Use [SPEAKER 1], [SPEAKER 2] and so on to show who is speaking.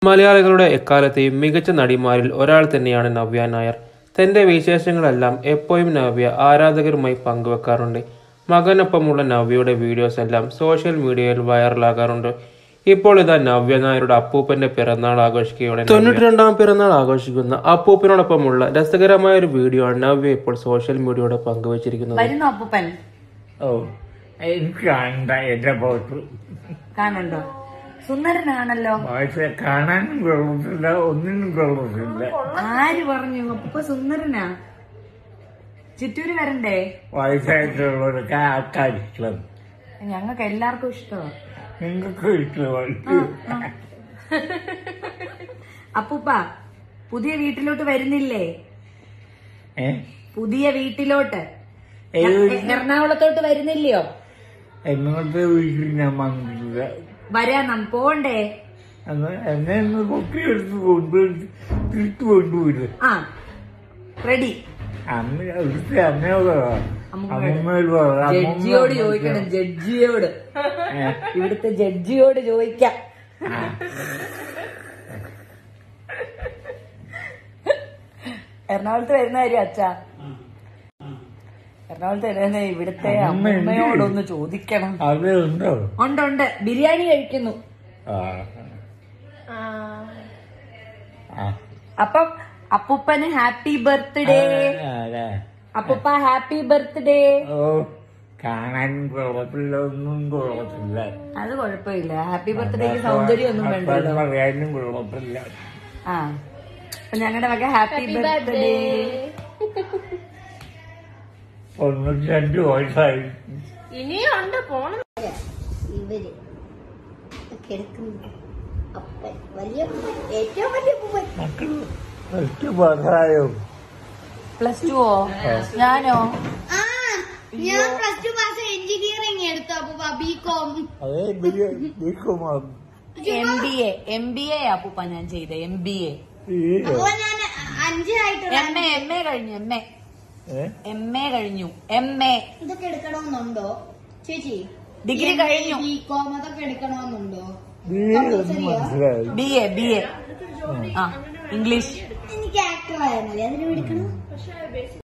[SPEAKER 1] മലയാളികളുടെ എക്കാലത്തെയും മികച്ച നടിമാരിൽ ഒരാൾ തന്നെയാണ് നവ്യ നായർ തന്റെ വിശേഷങ്ങളെല്ലാം എപ്പോഴും നവ്യ ആരാധകരുമായി പങ്കുവെക്കാറുണ്ട് മകനൊപ്പമുള്ള നവ്യയുടെ വീഡിയോസ് എല്ലാം സോഷ്യൽ മീഡിയയിൽ വൈറലാകാറുണ്ട് ഇപ്പോൾ ഇതാ നവ്യ നായരുടെ അപ്പൂപ്പന്റെ പിറന്നാൾ ആഘോഷിക്കുകയാണ് തൊണ്ണൂറ്റി രണ്ടാം പിറന്നാൾ ആഘോഷിക്കുന്ന അപ്പൂപ്പനോടൊപ്പമുള്ള രസകരമായ ഒരു വീഡിയോ ആണ് നവ്യ ഇപ്പോൾ സോഷ്യൽ മീഡിയയോടെ പങ്കുവച്ചിരിക്കുന്നത്
[SPEAKER 2] വരുന്നു അപ്പൂപ്പൻ
[SPEAKER 3] ഓ എനിക്ക് കാണണ്ട എന്റെ പുറത്ത്
[SPEAKER 2] കാണുണ്ടോ സുന്ദരനാണല്ലോ
[SPEAKER 3] പക്ഷെ കാണാനും കൊള്ളത്തില്ല ഒന്നിനും കൊള്ളത്തില്ല
[SPEAKER 2] ആര് പറഞ്ഞു അപ്പൂപ്പ സുന്ദരനാ ചിറ്റൂര് വരണ്ടേ
[SPEAKER 3] വയസ്സായിട്ടുള്ളവർക്ക് ആൾക്കാർ ഇഷ്ടം
[SPEAKER 2] ഞങ്ങൾക്ക് എല്ലാവർക്കും ഇഷ്ടമാണ്
[SPEAKER 3] നിങ്ങൾക്ക് ഇഷ്ടമാണ്
[SPEAKER 2] അപ്പൂപ്പ പുതിയ വീട്ടിലോട്ട് വരുന്നില്ലേ
[SPEAKER 3] ഏ
[SPEAKER 2] പുതിയ വീട്ടിലോട്ട്
[SPEAKER 3] ഏത്
[SPEAKER 2] എ- എറണാകുളത്തോട്ട് വരുന്നില്ലയോ
[SPEAKER 3] എന്നോട്ട് വീട്ടിൽ ഞാൻ വന്നിട്ടില്ല
[SPEAKER 2] വരാം പോണ്ടേ
[SPEAKER 3] അന്ന് എന്നെ ഒന്ന് പൊക്കിയെടുത്ത് കൊണ്ടുപോയി തിരിച്ചു കൊണ്ടുപോയില്ല
[SPEAKER 2] ആ റെഡി
[SPEAKER 3] അമ്മ അവിടുത്തെ അമ്മയോട് പറ.
[SPEAKER 2] അമ്മൂമ്മയോട്.
[SPEAKER 3] അമ്മൂമ്മയോട് പറ. അമ്മൂമ്മ
[SPEAKER 2] ജഡ്ജിയോട് ചോദിക്കണം ജഡ്ജിയോട്
[SPEAKER 3] ഏ,
[SPEAKER 2] ഇവിടുത്തെ ജഡ്ജിയോട് ചോദിക്കാം
[SPEAKER 3] ആ.
[SPEAKER 2] എറണാകുളത്ത് വരുന്ന കാര്യം അച്ഛാ എറണാകുളത്ത് വരുന്ന ഇവിടുത്തെ
[SPEAKER 3] അമ്മ എന്ത്
[SPEAKER 2] അമ്മയോടൊന്ന് ചോദിക്കണം
[SPEAKER 3] അത് ഉണ്ടോ
[SPEAKER 2] ഉണ്ട് ഉണ്ട് ബിരിയാണി കഴിക്കുന്നു
[SPEAKER 3] ആ ആ
[SPEAKER 2] അപ്പം അപ്പൂപ്പന് ഹാപ്പി ബർത്ത്ഡേ
[SPEAKER 3] ആ, അതെ.
[SPEAKER 2] അപ്പൂപ്പ ഹാപ്പി ബർത്ത്ഡേ
[SPEAKER 3] ഓ കാണാൻ കുഴപ്പമില്ല ഒന്നും കുഴപ്പമില്ല
[SPEAKER 2] അത് കുഴപ്പമില്ല ഹാപ്പി ബർത്ത്ഡേക്ക് സൗന്ദര്യം ഒന്നും വേണ്ടല്ലോ
[SPEAKER 3] പറയാനും കുഴപ്പമില്ല
[SPEAKER 2] ആ അപ്പൊ ഞങ്ങളുടെ വക ഹാപ്പി ബർത്ത്ഡേ
[SPEAKER 3] തൊണ്ണൂറ്റി രണ്ട് വയസ്സായി
[SPEAKER 4] ഇവര് കിടക്കുന്നു അപ്പൻ വലിയ അപ്പൻ, ഏറ്റവും വലിയ പൂവൻ
[SPEAKER 3] മക്കൾ ഒറ്റ പാസ്സായോ
[SPEAKER 2] പ്ലസ് ടുവോ ഞാനോ
[SPEAKER 4] ആ ഞാൻ പ്ലസ് ടു പാസ് എഞ്ചിനീയറിംഗ് എടുത്തു അപ്പൊ ബി കോം
[SPEAKER 3] അതേ ബിക്കുമാർ
[SPEAKER 2] M B A M B A അപ്പൂപ്പ ഞാൻ ചെയ്ത എം ബി എ
[SPEAKER 4] അപ്പൊ ഞാൻ അഞ്ചായിട്ട്
[SPEAKER 2] എം എ എം എ കഴിഞ്ഞു എം എ
[SPEAKER 3] ഏ
[SPEAKER 2] എം എ കഴിഞ്ഞു എം എ
[SPEAKER 4] ഇതൊക്കെ എടുക്കണമെന്നുണ്ടോ ചേച്ചി
[SPEAKER 2] ഡിഗ്രി കഴിഞ്ഞു
[SPEAKER 4] ബി കോം അതൊക്കെ എടുക്കണമെന്നുണ്ടോ
[SPEAKER 3] ബി ഒന്നും മനസ്സിലായി
[SPEAKER 2] ബി എ ബി എ ആ ഇംഗ്ലീഷ്
[SPEAKER 4] എനിക്ക് ആക്ടർ ആയാൽ മതി അതിന് എടുക്കണം